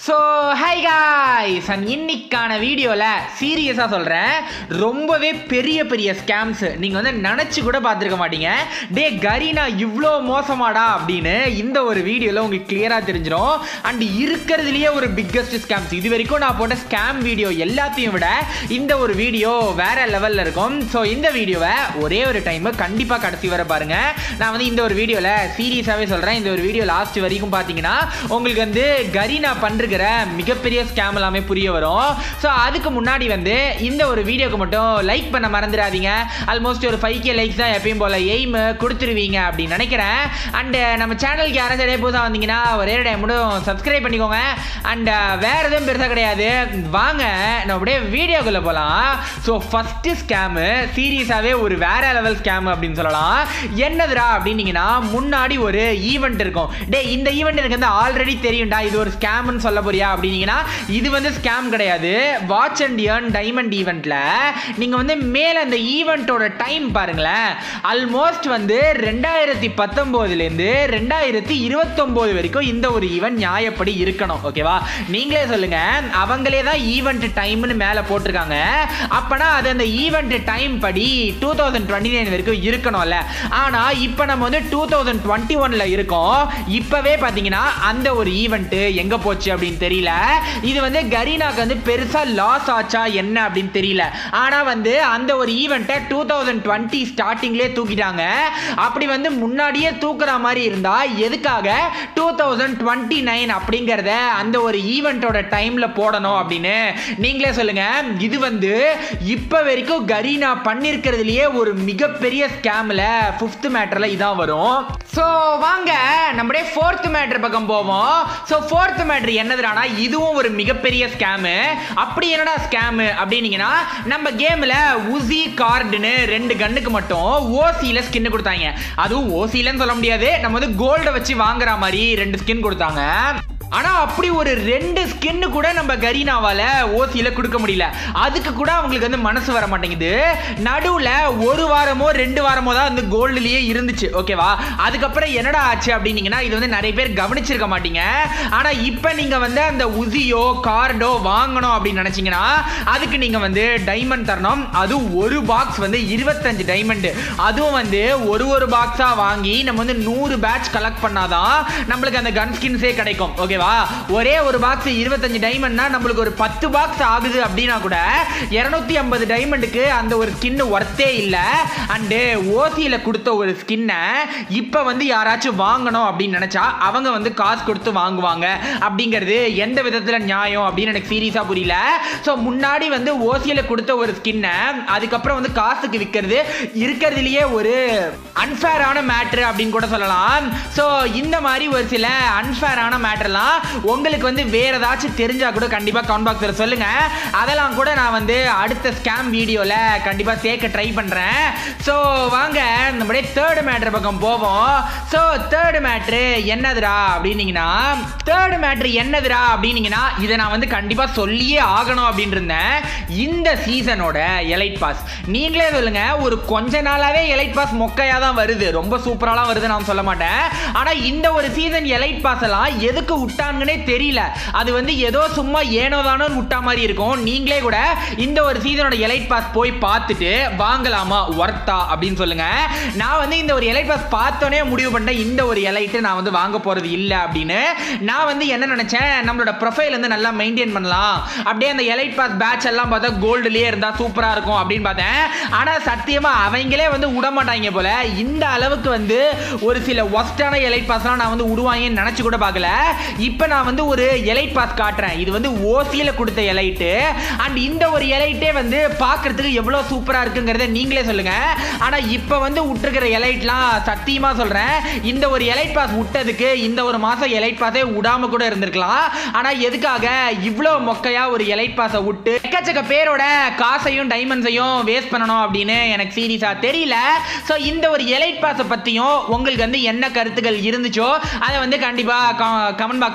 so high guys and இன்னைக்கான வீடியோவில் சீரியஸாக சொல்கிறேன் ரொம்பவே பெரிய பெரிய ஸ்கேம்ஸ் நீங்கள் வந்து நினச்சி கூட பார்த்துருக்க மாட்டீங்க டே கரீனா இவ்வளோ மோசமாடா அப்படின்னு இந்த ஒரு வீடியோவில் உங்களுக்கு கிளியராக தெரிஞ்சிடும் அண்ட் இருக்கிறதுலையே ஒரு பிக்கஸ்ட் ஸ்கேம்ஸ் இது வரைக்கும் நான் போட்ட ஸ்கேம் வீடியோ எல்லாத்தையும் விட இந்த ஒரு வீடியோ வேற லெவலில் இருக்கும் ஸோ இந்த வீடியோவை ஒரே ஒரு டைம் கண்டிப்பாக கடைசி வர பாருங்க நான் வந்து இந்த ஒரு வீடியோவில் சீரியஸாகவே சொல்கிறேன் இந்த ஒரு வீடியோ லாஸ்ட் வரைக்கும் பார்த்தீங்கன்னா உங்களுக்கு வந்து கரீனா பண்ணிருக்கிற மிகப்பெரிய ஸ்கேம் எல்லாமே புரிய வரும் ஸோ அதுக்கு முன்னாடி வந்து இந்த ஒரு வீடியோக்கு மட்டும் லைக் பண்ண மறந்துடாதீங்க ஆல்மோஸ்ட் ஒரு ஃபைவ் கே லைக்ஸ் தான் எப்பயும் போல் எய்ம் கொடுத்துருவீங்க அப்படின்னு நினைக்கிறேன் அண்டு நம்ம சேனலுக்கு யாராச்சும் இடையே புதுசாக வந்தீங்கன்னா ஒரே டைம் மட்டும் சப்ஸ்கிரைப் பண்ணிக்கோங்க அண்ட் வேற எதுவும் பெருசாக கிடையாது வாங்க நம்ம அப்படியே வீடியோக்குள்ளே போகலாம் ஸோ ஃபஸ்ட்டு ஸ்கேமு சீரியஸாகவே ஒரு வேற லெவல் ஸ்கேம் அப்படின்னு சொல்லலாம் என்னதுடா அப்படின்னீங்கன்னா முன்னாடி ஒரு ஈவெண்ட் இருக்கும் டே இந்த ஈவெண்ட் எனக்கு வந்து ஆல்ரெடி தெரியும்டா இது ஒரு ஸ்கேம்னு சொல்ல போறியா அப்படின்னீங்கன்னா இது வந்து ஸ்கேம் கிடையாது வாட்ச் அண்ட் ஏர்ன் டைமண்ட் ஈவெண்ட்ல நீங்க வந்து மேல அந்த ஈவெண்ட்டோட டைம் பாருங்களேன் ஆல்மோஸ்ட் வந்து ரெண்டாயிரத்தி பத்தொம்போதுலேருந்து ரெண்டாயிரத்தி இருபத்தொம்போது வரைக்கும் இந்த ஒரு ஈவெண்ட் நியாயப்படி இருக்கணும் ஓகேவா நீங்களே சொல்லுங்க அவங்களே தான் ஈவெண்ட் டைம்னு மேலே போட்டிருக்காங்க அப்பனா அது அந்த ஈவெண்ட் டைம் படி டூ தௌசண்ட் டுவெண்ட்டி நைன் வரைக்கும் இருக்கணும்ல ஆனால் இப்போ நம்ம வந்து டூ தௌசண்ட் டுவெண்ட்டி ஒனில் இருக்கோம் இப்போவே பார்த்தீங்கன்னா அந்த ஒரு ஈவெண்ட்டு எங்கே போச்சு அப்படின்னு தெரியல இது வந்து கரீனாக்கு வந்து பெருசாக லாஸ் ஆச்சா என்ன அப்படின்னு தெரியல ஆனால் வந்து அந்த ஒரு ஈவெண்ட்டை டூ தௌசண்ட் டுவெண்ட்டி ஸ்டார்டிங்லேயே தூக்கிட்டாங்க அப்படி வந்து முன்னாடியே தூக்குற மாதிரி இருந்தா எதுக்காக டூ தௌசண்ட் டுவெண்ட்டி நைன் அப்படிங்கிறத அந்த ஒரு ஈவெண்ட்டோட டைமில் போடணும் அப்படின்னு நீங்களே சொல்லுங்க இது வந்து இப்போ வரைக்கும் கரீனா பண்ணியிருக்கிறதுலையே ஒரு மிகப்பெரிய ஸ்கேமில் ஃபிஃப்த் மேட்டரில் இதான் வரும் ஸோ வாங்க நம்முடைய ஃபோர்த் மேட்ரு பக்கம் போவோம் ஸோ ஃபோர்த் மேட்ரு என்னதுடானா இதுவும் ஒரு மிகப்பெரிய ஸ்கேமு அப்படி என்னடா ஸ்கேமு அப்படின்னீங்கன்னா நம்ம கேமில் உசி கார்டுன்னு ரெண்டு கன்னுக்கு மட்டும் ஓசியில் ஸ்கின் கொடுத்தாங்க அதுவும் ஓசிலன்னு சொல்ல முடியாது நம்ம வந்து கோல்டை வச்சு வாங்குற மாதிரி ரெண்டு ஸ்கின் கொடுத்தாங்க ஆனா அப்படி ஒரு ரெண்டு ஸ்கின்னு கூட நம்ம கரீனாவால ஓசியில கொடுக்க முடியல அதுக்கு கூட அவங்களுக்கு வந்து மனசு வர மாட்டேங்குது நடுவுல ஒரு வாரமோ ரெண்டு வாரமோ தான் அந்த கோல்டுலயே இருந்துச்சு ஓகேவா அதுக்கப்புறம் என்னடா ஆச்சு அப்படின்னீங்கன்னா இது வந்து நிறைய பேர் கவனிச்சிருக்க மாட்டீங்க ஆனா இப்ப நீங்க வந்து அந்த உசியோ கார்டோ வாங்கணும் அப்படின்னு நினைச்சீங்கன்னா அதுக்கு நீங்க வந்து டைமண்ட் தரணும் அதுவும் ஒரு பாக்ஸ் வந்து இருபத்தஞ்சு டைமண்ட் அதுவும் வந்து ஒரு ஒரு பாக்ஸா வாங்கி நம்ம வந்து நூறு பேட்ச் கலெக்ட் பண்ணாதான் நம்மளுக்கு அந்த கன் ஸ்கின்ஸே கிடைக்கும் ஓகேவா ஒரே ஒரு பாக்ஸ் இருபத்தஞ்சு டைமண்ட்னா நம்மளுக்கு ஒரு பத்து பாக்ஸ் ஆகுது அப்படின்னா கூட இரநூத்தி ஐம்பது டைமண்டுக்கு அந்த ஒரு ஸ்கின் ஒர்த்தே இல்லை அண்டு ஓசியில் கொடுத்த ஒரு ஸ்கின்னை இப்போ வந்து யாராச்சும் வாங்கணும் அப்படின்னு நினச்சா அவங்க வந்து காசு கொடுத்து வாங்குவாங்க அப்படிங்கிறது எந்த விதத்தில் நியாயம் அப்படின்னு எனக்கு சீரியஸாக புரியல ஸோ முன்னாடி வந்து ஓசியில் கொடுத்த ஒரு ஸ்கின்னை அதுக்கப்புறம் வந்து காசுக்கு விற்கிறது இருக்கிறதுலையே ஒரு அன்ஃபேரான மேட்ரு அப்படின்னு கூட சொல்லலாம் ஸோ இந்த மாதிரி ஒரு சில அன்ஃபேரான மேட்டர்லாம் உங்களுக்கு வந்து வேற ஏதாச்சும் தெரிஞ்சா கூட கண்டிப்பாக கமெண்ட் பாக்ஸில் சொல்லுங்க அதெல்லாம் கூட நான் வந்து அடுத்த ஸ்கேம் வீடியோவில் கண்டிப்பாக சேர்க்க ட்ரை பண்ணுறேன் ஸோ வாங்க நம்முடைய தேர்ட் மேட்ரு பக்கம் போவோம் ஸோ தேர்ட் மேட்ரு என்னதுடா அப்படின்னீங்கன்னா தேர்ட் மேட்ரு என்னதுடா அப்படின்னீங்கன்னா இதை நான் வந்து கண்டிப்பாக சொல்லியே ஆகணும் அப்படின்னு இருந்தேன் இந்த சீசனோட எலைட் பாஸ் நீங்களே சொல்லுங்க ஒரு கொஞ்ச நாளாவே எலைட் பாஸ் மொக்கையாக தான் வருது ரொம்ப சூப்பராலாம் வருது நான் சொல்ல மாட்டேன் ஆனால் இந்த ஒரு சீசன் எலைட் பாஸ் எல்லாம் எதுக்கு விட்டாங்கன்னே தெரியல அது வந்து ஏதோ சும்மா ஏனோ தானோ விட்டா மாதிரி இருக்கும் நீங்களே கூட இந்த ஒரு சீசனோட எலைட் பாஸ் போய் பார்த்துட்டு வாங்கலாமா ஒர்த்தா அப்படின்னு சொல்லுங்க நான் வந்து இந்த ஒரு எலைட் பாஸ் பார்த்தோன்னே முடிவு பண்ணிட்டேன் இந்த ஒரு எலைட்டு நான் வந்து வாங்க போறது இல்லை அப்படின்னு நான் வந்து என்ன நினைச்சேன் நம்மளோட ப்ரொஃபைல் வந்து நல்லா மெயின்டைன் பண்ணலாம் அப்படியே அந்த எலைட் பாஸ் பேட்ச் எல்லாம் பார்த்தா கோல்டுலயே இருந்தா சூப்பரா இருக்கும் அப்படின்னு பார்த்தேன் ஆனா சத்தியமா அவங்களே வந்து விட மாட்டாங்க போல இந்த அளவுக்கு வந்து ஒரு சில ஒஸ்டான எலைட் பாஸ்லாம் நான் வந்து விடுவாங்கன்னு நினைச்சு கூட பார்க்கல இப்போ நான் வந்து ஒரு எலைட் பாஸ் காட்டுறேன் இது வந்து ஓசியில் கொடுத்த எலைட்டு அண்ட் இந்த ஒரு எலைட்டே வந்து பார்க்கறதுக்கு எவ்வளோ சூப்பராக இருக்குங்கிறத நீங்களே சொல்லுங்க ஆனால் இப்போ வந்து விட்டுருக்கிற எலைட்லாம் சத்தியமாக சொல்கிறேன் இந்த ஒரு எலைட் பாஸ் விட்டதுக்கு இந்த ஒரு மாதம் எலைட் பாஸே விடாம கூட இருந்திருக்கலாம் ஆனால் எதுக்காக இவ்வளோ மொக்கையாக ஒரு எலைட் பாஸை விட்டு எக்கச்சக்க பேரோட காசையும் டைமண்ட்ஸையும் வேஸ்ட் பண்ணணும் அப்படின்னு எனக்கு சீரியஸாக தெரியல ஸோ இந்த ஒரு எலைட் பாஸை பற்றியும் உங்களுக்கு வந்து என்ன கருத்துக்கள் இருந்துச்சோ அதை வந்து கண்டிப்பாக கமெண்ட் பாக்ஸ்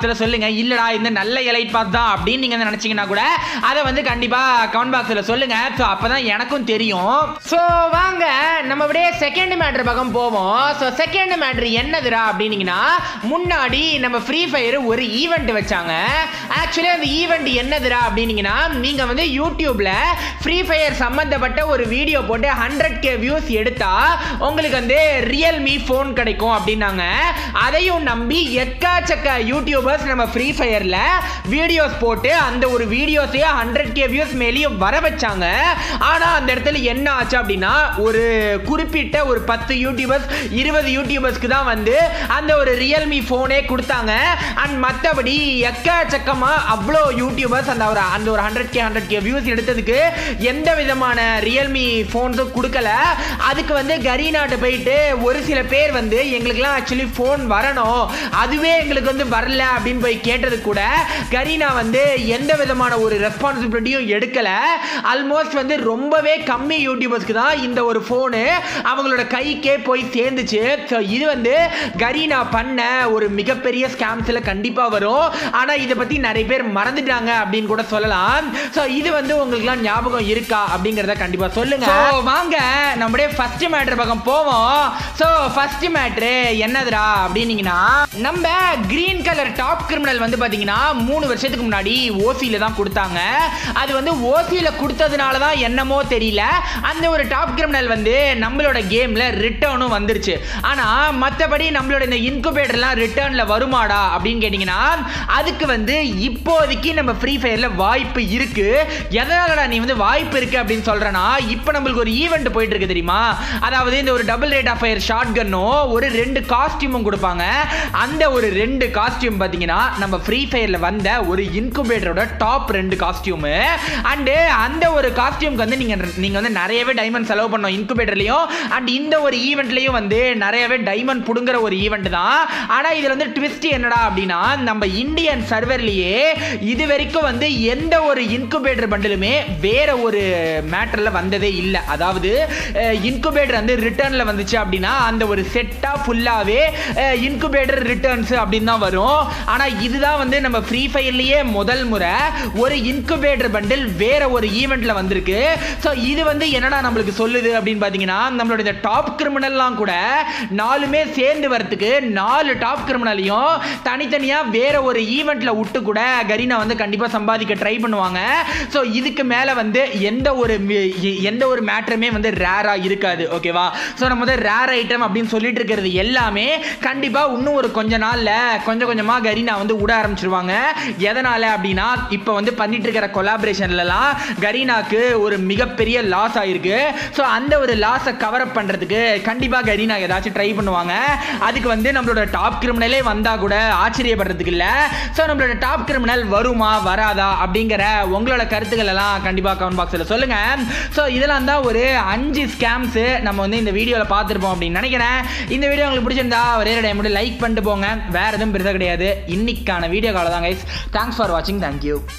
பாக்ஸில் சொல்லுங்க இல்லடா இந்த நல்ல எலைட் பாஸ் தான் அப்படின்னு நீங்க வந்து நினைச்சீங்கன்னா கூட அதை வந்து கண்டிப்பா கமெண்ட் பாக்ஸில் சொல்லுங்க ஸோ அப்பதான் எனக்கும் தெரியும் ஸோ வாங்க நம்ம அப்படியே செகண்ட் மேட்ரு பக்கம் போவோம் ஸோ செகண்ட் மேட்ரு என்னதுடா அப்படின்னீங்கன்னா முன்னாடி நம்ம ஃப்ரீ ஃபயர் ஒரு ஈவெண்ட் வச்சாங்க ஆக்சுவலி அந்த ஈவெண்ட் என்னதுடா அப்படின்னீங்கன்னா நீங்க வந்து யூடியூப்ல ஃப்ரீ ஃபயர் சம்பந்தப்பட்ட ஒரு வீடியோ போட்டு ஹண்ட்ரட் கே வியூஸ் எடுத்தா உங்களுக்கு வந்து ரியல்மி ஃபோன் கிடைக்கும் அப்படின்னாங்க அதையும் நம்பி எக்காச்சக்க யூடியூபர்ஸ் நம்ம ஃப்ரீ ஃபயர்ல வீடியோஸ் போட்டு அந்த ஒரு வீடியோஸையே ஹண்ட்ரட் கே வியூஸ் மேலேயும் வர வச்சாங்க ஆனா அந்த இடத்துல என்ன ஆச்சு அப்படின்னா ஒரு குறிப்பிட்ட ஒரு பத்து யூடியூபர்ஸ் இருபது யூடியூபர்ஸ்க்கு தான் வந்து அந்த ஒரு ரியல்மி ஃபோனே கொடுத்தாங்க அண்ட் மற்றபடி எக்கச்சக்கமா அவ்வளோ யூடியூபர்ஸ் அந்த ஒரு அந்த ஒரு hundred K hundred K views எடுத்ததுக்கு எந்த விதமான ரியல்மி ஃபோன்ஸும் கொடுக்கல அதுக்கு வந்து கரீனாட்டு போயிட்டு ஒரு சில பேர் வந்து எங்களுக்குலாம் ஆக்சுவலி ஃபோன் வரணும் அதுவே எங்களுக்கு வந்து வரல அப்படின்னு போய் கேட்டது கூட கரீனா வந்து எந்த விதமான ஒரு ரெஸ்பான்சிபிலிட்டியும் எடுக்கல ஆல்மோஸ்ட் வந்து ரொம்பவே கம்மி யூடியூபர்ஸ்க்கு தான் இந்த ஒரு ஃபோனு அவங்களோட கைக்கே போய் சேர்ந்துச்சு ஸோ இது வந்து கரீனா பண்ண ஒரு மிகப்பெரிய ஸ்கேம்ஸில் கண்டிப்பாக வரும் ஆனால் இதை பற்றி நிறைய பேர் மறந்துட்டாங்க அப்படின்னு கூட சொல்லலாம் ஸோ இது வந்து உங்களுக்குலாம் ஞாபகம் இருக்கா அப்படிங்கிறத கண்டிப்பாக சொல்லுங்க So, வாங்க நம்முடைய ஃபர்ஸ்ட் மேட்ரு பக்கம் போவோம் ஸோ ஃபர்ஸ்ட் மேட்ரு என்னதுடா அப்படின்னீங்கன்னா நம்ம கிரீன் கலர் டாப் கிரிமினல் வந்து பார்த்தீங்கன்னா மூணு வருஷத்துக்கு முன்னாடி ஓசியில் தான் கொடுத்தாங்க அது வந்து ஓசியில் கொடுத்ததுனால தான் என்னமோ தெரியல அந்த ஒரு டாப் கிரிமினல் வந்து நம்மளோட கேமில் ரிட்டர்னும் வந்துருச்சு ஆனால் மற்றபடி நம்மளோட இந்த இன்குபேட்டர்லாம் ரிட்டர்னில் வருமாடா அப்படின்னு கேட்டிங்கன்னா அதுக்கு வந்து இப்போதைக்கு நம்ம ஃப்ரீ ஃபயரில் வாய்ப்பு இருக்கு எதனாலடா நீ வந்து வாய்ப்பு இருக்கு அப்படின்னு சொல்றேன்னா இப்போ நம்மளுக்கு ஒரு ஈவெண்ட் போயிட்டு இருக்கு தெரியுமா அதாவது இந்த ஒரு double rate of fire short கன்னும் ஒரு ரெண்டு காஸ்டியூமும் கொடுப்பாங்க அந்த ஒரு ரெண்டு காஸ்டியூம் பார்த்தீங்கன்னா நம்ம ஃப்ரீ ஃபயரில் வந்த ஒரு இன்குபேட்டரோட டாப் ரெண்டு காஸ்டியூமு அண்டு அந்த ஒரு காஸ்டியூம்க்கு வந்து நீங்கள் நீங்கள் வந்து நிறையவே டைமண்ட் செலவு பண்ணோம் இன்குபேட்டர்லையும் அண்ட் இந்த ஒரு ஈவெண்ட்லையும் வந்து நிறையவே டைமண்ட் புடுங்குற ஒரு ஈவெண்ட் தான் ஆனால் இதில் வந்து ட்விஸ்ட் என்னடா அப்படின்னா நம்ம இந்தியன் சர்வர்லேயே இது வரைக்கும் வந்து எந்த ஒரு இன்குபேட்டர் பண்டிலுமே வேற ஒரு மேட்டரில் வந்ததே இல்லை அதாவது இன்குபேட்டர் வந்து ரிட்டர்னில் வந்துச்சு அப்படின்னா அந்த ஒரு செட்டாக ஃபுல்லாகவே இன்குபேட்டர் ரிட்டர்ன்ஸ் அப்படின்னு தான் வரும் ஆனால் இதுதான் வந்து நம்ம ஃப்ரீ ஃபயர்லேயே முதல் முறை ஒரு இன்குபேட்டர் பண்டில் வேற ஒரு ஈவெண்ட்டில் வந்திருக்கு ஸோ இது வந்து என்னடா நம்மளுக்கு சொல்லுது அப்படின்னு பார்த்தீங்கன்னா நம்மளோட இந்த டாப் கிரிமினல்லாம் கூட நாலுமே சேர்ந்து வரத்துக்கு நாலு டாப் கிரிமினலையும் தனித்தனியாக வேற ஒரு ஈவெண்ட்டில் விட்டு கூட கரீனா வந்து கண்டிப்பாக சம்பாதிக்க ட்ரை பண்ணுவாங்க ஸோ இதுக்கு மேலே வந்து எந்த ஒரு வி- எ- எந்த ஒரு மேட்டருமே வந்து ரேராக இருக்காது ஓகேவா ஸோ நம்ம வந்து ரேர் ஐட்டம் அப்படின்னு சொல்லிட்டு இருக்கிறது எல்லாமே கண்டிப்பாக இன்னும் ஒரு கொஞ்ச நாளில் கொஞ்சம் கொஞ்சமாக கரீனா வந்து விட ஆரம்பிச்சிருவாங்க எதனால் அப்படின்னா இப்போ வந்து பண்ணிட்டு இருக்கிற கொலாபரேஷன்லலாம் கரீனாக்கு ஒரு மிகப்பெரிய லாஸ் ஆயிருக்கு ஸோ அந்த ஒரு லாஸை கவர் அப் பண்ணுறதுக்கு கண்டிப்பாக கரீனா ஏதாச்சும் ட்ரை பண்ணுவாங்க அதுக்கு வந்து நம்மளோட டாப் கிரிமினலே வந்தால் கூட ஆச்சரியப்படுறதுக்கு இல்லை ஸோ நம்மளோட டாப் கிரிமினல் வருமா வராதா அப்படிங்கிற உங்களோட கருத்துக்கள் எல்லாம் கண்டிப்பாக கமெண்ட் பாக்ஸில் சொல்லுங்க ஸோ இதெல்லாம் தான் ஒரு அஞ்சு ஸ்கேம்ஸு நம்ம வந்து இந்த வீடியோவில் பார்த்துருப்போம் அப்படின்னு நினைக்கிறேன் இந்த வீடியோ உங்களுக்கு பிடிச்சிருந்தா ஒரே டைம் மட்டும் லைக் பண்ணிட்டு போங்க வேறு எதுவும் பெருசாக கிடையாது இன்னைக்கான வீடியோ கால தான் கைஸ் தேங்க்ஸ் ஃபார் வாட்சிங் தேங்க்யூ